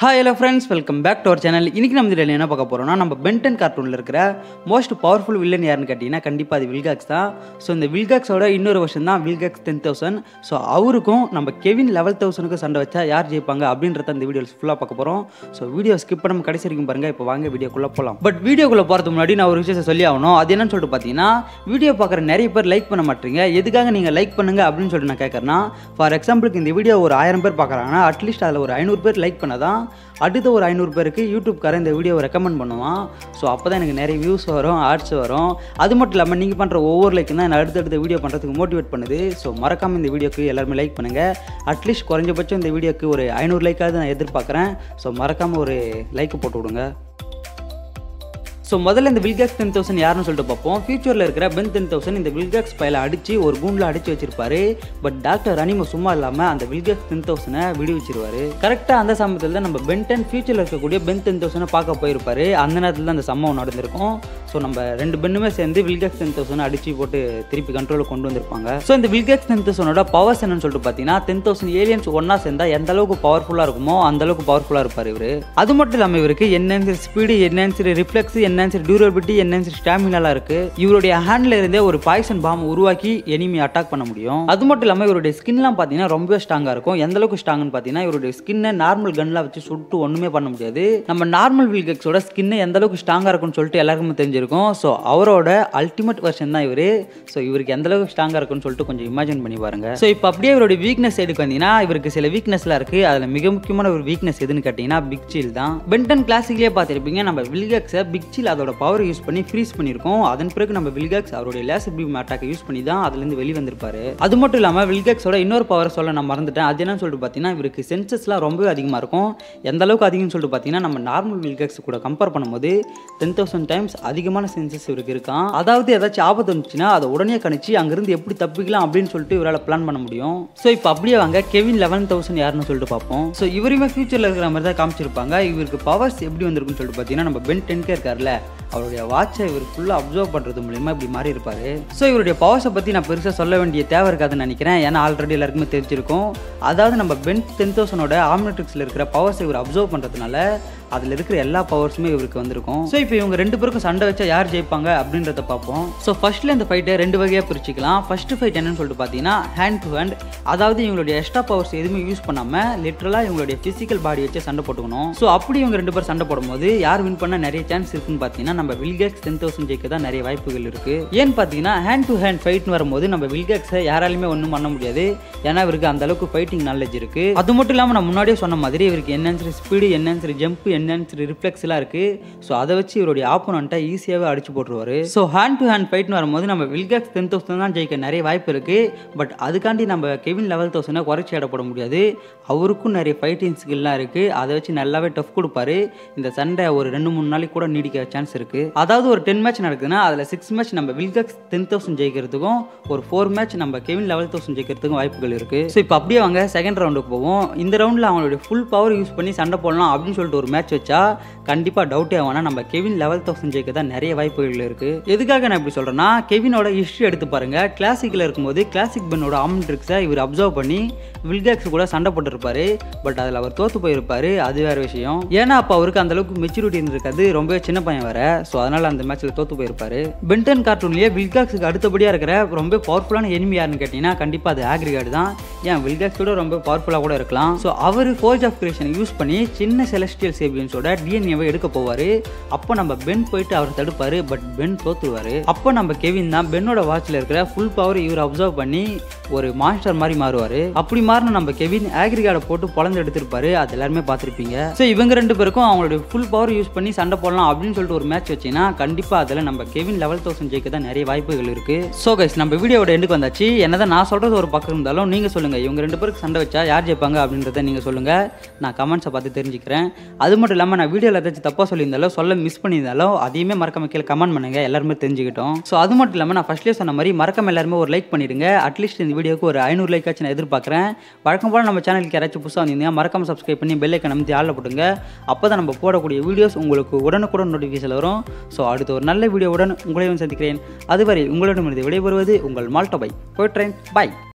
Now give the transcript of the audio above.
hi hello friends welcome back to our channel இன்றைக்கி நம்ம இதில் என்ன பார்க்க போகிறோம்னா நம்ம பென்டன் கார்ட்டூனில் இருக்கிற மோஸ்ட் பவர்ஃபுல் வில்லன் யாருன்னு கேட்டிங்கன்னா கண்டிப்பாக அது வில்காக்ஸ் தான் ஸோ இந்த வில்காக்ஸோட இன்னொரு வருஷம் தான் வில்காக்ஸ் டென் தௌசண்ட் ஸோ அவருக்கும் நம்ம கெவின் லெவல் தௌசண்ட்க்கு சண்டை வச்சா யார் ஜெயிப்பாங்க அப்படின்றத இந்த வீடியோஸ் ஃபுல்லாக பார்க்க போகிறோம் ஸோ வீடியோ ஸ்கிப் பண்ணாம கடைசி வரைக்கும் பாருங்கள் இப்போ வாங்க வீடியோக்குள்ளே போகலாம் பட் வீடியோக்குள்ளே போகிறதுக்கு முன்னாடி நான் ஒரு விஷயத்தை சொல்லி ஆகணும் அது என்னன்னு சொல்லிட்டு பார்த்தீங்கன்னா வீடியோ பார்க்குற நிறைய பேர் லைக் பண்ண மாட்டீங்க எதுக்காக நீங்கள் லைக் பண்ணுங்க அப்படின்னு சொல்லிட்டு நான் கேட்குறேன்னா ஃபார் எக்ஸாம்பிளுக்கு இந்த வீடியோ ஒரு ஆயிரம் பேர் பார்க்குறாங்கன்னா அட்லீஸ்ட் அதில் ஒரு ஐநூறு பேர் லைக் பண்ணதான் அடுத்த ஒரு ஐநூறு பேருக்கு யூடியூப்காரன் இந்த வீடியோவை ரெக்கமெண்ட் பண்ணுவான் ஸோ அப்போ தான் எனக்கு நிறைய வியூஸ் வரும் ஆட்ஸ் வரும் அது மட்டும் இல்லாமல் நீங்கள் பண்ணுற ஒவ்வொரு லைக்கும் தான் என்ன அடுத்தடுத்த வீடியோ பண்ணுறதுக்கு மோட்டிவேட் பண்ணுது ஸோ மறக்காமல் இந்த வீடியோக்கு எல்லாருமே லைக் பண்ணுங்கள் அட்லீஸ்ட் குறைஞ்சபட்சம் இந்த வீடியோக்கு ஒரு ஐநூறு லைக்காவது நான் எதிர்பார்க்குறேன் ஸோ மறக்காமல் ஒரு லைக் போட்டு விடுங்க ஸோ முதல்ல இந்த வில்காக்ஸ் டென் தௌசண்ட் யாருன்னு சொல்லிட்டு பார்ப்போம் ஃபியூச்சரில் இருக்கிற பென் டென் தௌசண்ட் இந்த வில்காக்ஸ் பையில அடித்து ஒரு கூண்டில் அடிச்சு வச்சிருப்பாரு பட் டாக்டர் அனிமோ சும்மா இல்லாமல் அந்த வில்காக்ஸ் டென் தௌசண்டை விடுவிச்சிருவாரு கரெக்டாக அந்த சமயத்தில் தான் நம்ம பென் டென் ஃபியூச்சரில் இருக்கக்கூடிய பென் டென் தௌசண்டை பார்க்க போயிருப்பாரு அந்த நேரத்தில் தான் அந்த சம்பவம் நடந்திருக்கும் ஸோ நம்ம ரெண்டு பெண்ணுமே சேர்ந்து வில்காக்ஸ் டென் தௌசண்ட் அடிச்சு போட்டு திருப்பி கண்ட்ரோலுக்கு கொண்டு வந்திருப்பாங்க ஸோ இந்த வில்காக்ஸ் டென் தௌசண்டோட பவர்ஸ் என்னன்னு சொல்லிட்டு பார்த்தீங்கன்னா டென் தௌசண்ட் ஏலியன்ஸ் ஒன்றா சேர்ந்தா எந்த அளவுக்கு பவர்ஃபுல்லாக இருக்குமோ அந்த அளவுக்கு பவர்ஃபுல்லாக இருப்பார் இவர் அது மட்டும் இல்லாமல் இவருக்கு enhancer speed enhancer reflex enhancer durability enhancer ஸ்டாமினாலாம் இருக்கு இவருடைய ஹேண்ட்ல இருந்தே ஒரு பாய்சன் பாம் உருவாக்கி எனிமி அட்டாக் பண்ண முடியும் அது மட்டும் இல்லாமல் இவருடைய ஸ்கின்லாம் பார்த்தீங்கன்னா ரொம்ப ஸ்ட்ராங்காக இருக்கும் எந்த அளவுக்கு ஸ்ட்ராங்னு பார்த்தீங்கன்னா இவருடைய ஸ்கின்னை நார்மல் கன்லாம் வச்சு சுட்டு ஒன்றுமே பண்ண முடியாது நம்ம நார்மல் வில்கெக்ஸோட ஸ்கின்னு எந்த அளவுக்கு ஸ்ட்ராங்காக இருக்கும்னு சொல்லிட்டு எல்லாருக்குமே தெரிஞ்சிருக்கும் ஸோ அவரோட அல்டிமேட் வெர்ஷன் தான் இவர் ஸோ இவருக்கு எந்த அளவுக்கு ஸ்ட்ராங்காக இருக்கும்னு சொல்லிட்டு கொஞ்சம் இமேஜின் பண்ணி பாருங்க ஸோ இப்போ அப்படியே இவருடைய வீக்னஸ் சைடுக்கு வந்தீங்கன்னா இவருக்கு சில வீக்னஸ்லாம் இருக்கு அதில் மிக முக்கியமான ஒரு வீக்னஸ் எதுன்னு கேட்டிங்கன்னா பிக் சீல் தான் பென்டன் கிளாசிக்லேயே பார்த்துருப்பீங்க நம்ம வில்கெக்ஸை பிக் சீல் அதோட பவர் யூஸ் பண்ணி ஃப்ரீஸ் பண்ணியிருக்கோம் அதன் பிறகு நம்ம வில்கெக்ஸ் அவருடைய லேசர் பீம் அட்டாக்கை யூஸ் பண்ணி தான் அதுலேருந்து வெளியே வந்திருப்பாரு அது மட்டும் இல்லாமல் வில்கெக்ஸோட இன்னொரு பவர் சொல்ல நான் மறந்துட்டேன் அது என்னன்னு சொல்லிட்டு பார்த்தீங்கன்னா இவருக்கு சென்சஸ்லாம் ரொம்பவே அதிகமாக இருக்கும் எந்த அளவுக்கு அதிகம்னு சொல்லிட்டு பார்த்தீங்கன்னா நம்ம நார்மல் வில்கெக்ஸ் கூட கம்பேர் பண்ணும்போது டென் தௌசண்ட் டைம்ஸ் அதிகமான சென்சஸ் இவருக்கு இருக்கான் அதாவது ஏதாச்சும் ஆபத்து வந்துச்சுன்னா அதை உடனே கணிச்சு அங்கிருந்து எப்படி தப்பிக்கலாம் அப்படின்னு சொல்லிட்டு இவரால் பிளான் பண்ண முடியும் ஸோ இப்போ அப்படியே வாங்க கெவின் லெவன் தௌசண்ட் யாருன்னு சொல்லிட்டு பார்ப்போம் ஸோ இவருமே ஃபியூச்சரில் இருக்கிற மாதிரி தான் காமிச்சிருப்பாங்க இவருக்கு பவர்ஸ் எப்படி வந்திருக்குன்னு சொல்லிட்டு பார்த்தீங்கன்னா நம்ம பென் டென்கே இருக்கார்ல அவருடைய வாட்சை இவர் ஃபுல்லாக அப்சர்வ் பண்ணுறது மூலிமா இப்படி மாறி இருப்பார் ஸோ இவருடைய பவர்ஸை பற்றி நான் பெருசாக சொல்ல வேண்டிய தேவை இருக்காதுன்னு நினைக்கிறேன் ஏன்னா ஆல்ரெடி எல்லாருக்குமே தெரிஞ்சிருக்கும் அதாவது நம்ம பென் டென் தௌசண்டோட ஆம்னட்ரிக்ஸில் இருக்கிற பவர்ஸை இவர் அப்சர்வ் பண்ணுறதுனால அதில் இருக்கிற எல்லா பவர்ஸுமே இவருக்கு வந்திருக்கும் ஸோ இப்போ இவங்க ரெண்டு பேருக்கும் சண்டை வச்சா யார் ஜெயிப்பாங்க அப்படின்றத பார்ப்போம் ஸோ ஃபர்ஸ்ட்ல இந்த ஃபைட்டை ரெண்டு வகையாக பிரிச்சுக்கலாம் ஃபர்ஸ்ட் ஃபைட் என்னன்னு சொல்லிட்டு பார்த்தீங்கன்னா ஹேண்ட் டு ஹேண்ட் அதாவது இவங்களுடைய எக்ஸ்ட்ரா பவர்ஸ் எதுவுமே யூஸ் பண்ணாமல் லிட்டரலாக இவங்களுடைய ஃபிசிக்கல் பாடி வச்சு சண்டை போட்டுக்கணும் ஸோ அப்படி இவங்க ரெண்டு பேர் சண்டை போடும்போது யார் வின் பண்ண நிறைய சான்ஸ் இருக்குன்னு பார்த்தீங்கன்னா நம்ம வில்கேக்ஸ் டென் தௌசண்ட் ஜெயிக்க தான் நிறைய வாய்ப்புகள் இருக்கு ஏன்னு பார்த்தீங்கன்னா ஹேண்ட் டு ஹேண்ட் ஃபைட்னு வரும்போது நம்ம வில்கேக்ஸை யாராலுமே ஒன்றும் பண்ண முடியாது ஏன்னா இவருக்கு அந்த அளவுக்கு ஃபைட்டிங் நாலேஜ் இருக்கு அது மட்டும் இல்லாமல் நான் முன்னாடியே சொன்ன மாதிரி இவருக்கு என்னன்னு ஸ்பீடு என்னன்னு ஜம்ப் என்னன்னு ரிஃப்ளெக்ஸ்லாம் இருக்கு ஸோ அதை வச்சு இவருடைய ஆப்போனண்ட்டை ஈஸியாகவே அடிச்சு போட்டுருவாரு ஸோ ஹேண்ட் டு ஹேண்ட் ஃபைட்னு வரும்போது நம்ம வில்கேக்ஸ் டென் தௌசண்ட் தான் ஜெயிக்க நிறைய வாய்ப்பு இருக்கு பட் அதுக்காண்டி நம்ம கெவின் லெவல் தௌசண்டை குறைச்சி இடப்பட முடியாது அவருக்கும் நிறைய ஃபைட்டிங் ஸ்கில்லாம் இருக்கு அதை வச்சு நல்லாவே டஃப் கொடுப்பாரு இந்த சண்டை ஒரு ரெண்டு மூணு நாளைக்கு கூட நீடிக்க சான்ஸ் இருக்கு அதாவது ஒரு டென் மேட்ச் நடக்குதுன்னா அதில் சிக்ஸ் மேட்ச் நம்ம வில்கெக்ஸ் டென் தௌசண்ட் ஜெயிக்கிறதுக்கும் ஒரு ஃபோர் மேட்ச் நம்ம கெவின் லெவல் தௌசண்ட் ஜெயிக்கிறதுக்கும் வாய்ப்புகள் இருக்கு ஸோ இப்போ அப்படியே வாங்க செகண்ட் ரவுண்டுக்கு போவோம் இந்த ரவுண்டில் அவங்களுடைய ஃபுல் பவர் யூஸ் பண்ணி சண்டை போடலாம் அப்படின்னு சொல்லிட்டு ஒரு மேட்ச் வச்சா கண்டிப்பாக டவுட்டே ஆகும்னா நம்ம கெவின் லெவல் தௌசண்ட் ஜெயிக்க தான் நிறைய வாய்ப்புகள் இருக்கு எதுக்காக நான் இப்படி சொல்றேன்னா கெவினோட ஹிஸ்ட்ரி எடுத்து பாருங்க கிளாசிக்கில் இருக்கும்போது கிளாசிக் பென்னோட ஆம்ட்ரிக்ஸை இவர் அப்சர்வ் பண்ணி வில்கேக்ஸ் கூட சண்டை போட்டிருப்பாரு பட் அதில் அவர் தோத்து போயிருப்பாரு அது வேற விஷயம் ஏன்னா அப்போ அவருக்கு அந்த அளவுக்கு மெச்சூரிட்டி இருந்திருக்காது ரொம்பவே சின்ன பையன் வேற ஸோ அதனால அந்த மேட்ச்சில் தோத்து போயிருப்பாரு பென்டன் கார்ட்டூன்லேயே வில்காக்ஸுக்கு அடுத்தபடியாக இருக்கிற ரொம்ப பவர்ஃபுல்லான எனிமி யாருன்னு கேட்டிங்கன்னா கண்டிப்பாக அது ஆக்ரிகார்டு தான் ஏன் வில்காக்ஸோட ரொம்ப பவர்ஃபுல்லாக கூட இருக்கலாம் ஸோ அவர் ஃபோர்ஜ் ஆஃப் கிரியேஷன் யூஸ் பண்ணி சின்ன செலஸ்டியல் சேபியன்ஸோட டிஎன்ஏவை எடுக்க போவார் அப்போ நம்ம பென் போயிட்டு அவர் தடுப்பார் பட் பென் தோத்துருவார் அப்போ நம்ம கெவின் தான் பென்னோட வாட்சில் இருக்கிற ஃபுல் பவர் இவர் அப்சர்வ் பண்ணி ஒரு மாஸ்டர் மாதிரி மாறுவார் அப்படி மாறின நம்ம கெவின் ஆக்ரிகார்டை போட்டு பொழந்து எடுத்திருப்பாரு அது எல்லாருமே பார்த்துருப்பீங்க ஸோ இவங்க ரெண்டு பேருக்கும் அவங்களுடைய ஃபுல் பவர் யூஸ் பண்ணி சண்டை போடலாம் அப்படின்னு சொல்லிட்டு ஒரு மேட்ச் வச்சீங்கன்னா கண்டிப்பாக அதில் நம்ம கெவின் லெவல் தௌசண்ட் ஜெயிக்க தான் நிறைய வாய்ப்புகள் இருக்கு ஸோ கைஸ் நம்ம வீடியோட எண்டுக்கு வந்தாச்சு என்னதான் நான் சொல்றது ஒரு பக்கம் இருந்தாலும் நீங்க சொல்லுங்க இவங்க ரெண்டு பேருக்கு சண்டை வச்சா யார் ஜெயிப்பாங்க அப்படின்றத நீங்க சொல்லுங்க நான் கமெண்ட்ஸை பார்த்து தெரிஞ்சுக்கிறேன் அது மட்டும் இல்லாமல் நான் வீடியோவில் ஏதாச்சும் தப்பாக சொல்லியிருந்தாலும் சொல்ல மிஸ் பண்ணியிருந்தாலும் அதையுமே மறக்காம கீழே கமெண்ட் பண்ணுங்க எல்லாருமே தெரிஞ்சுக்கிட்டோம் ஸோ அது மட்டும் இல்லாமல் நான் ஃபர்ஸ்ட்லேயே சொன்ன மாதிரி மறக்காம எல்லாருமே ஒரு லைக் பண்ணிடுங்க அட்லீஸ்ட் இந்த வீடியோக்கு ஒரு ஐநூறு லைக் ஆச்சு நான் எதிர்பார்க்குறேன் வழக்கம் போல் நம்ம சேனலுக்கு யாராச்சும் புதுசாக வந்தீங்கன்னா மறக்காம சப்ஸ்கிரைப் பண்ணி பெல் ஐக்கன் அமைத்து ஆளில் போட்டுங்க அப்போ தான் நம்ம போடக்கூடிய வீடியோஸ் உங்களுக்கு உடனுக்குடன் நோட்டிஃபிகேஷன் வரும் ஸோ அடுத்த ஒரு நல்ல வீடியோவுடன் உங்களையும் சந்திக்கிறேன் அதுவரை உங்களிடமிருந்து விடைபெறுவது உங்கள் மால்டோ பை போய்ட்ரேன் பாய்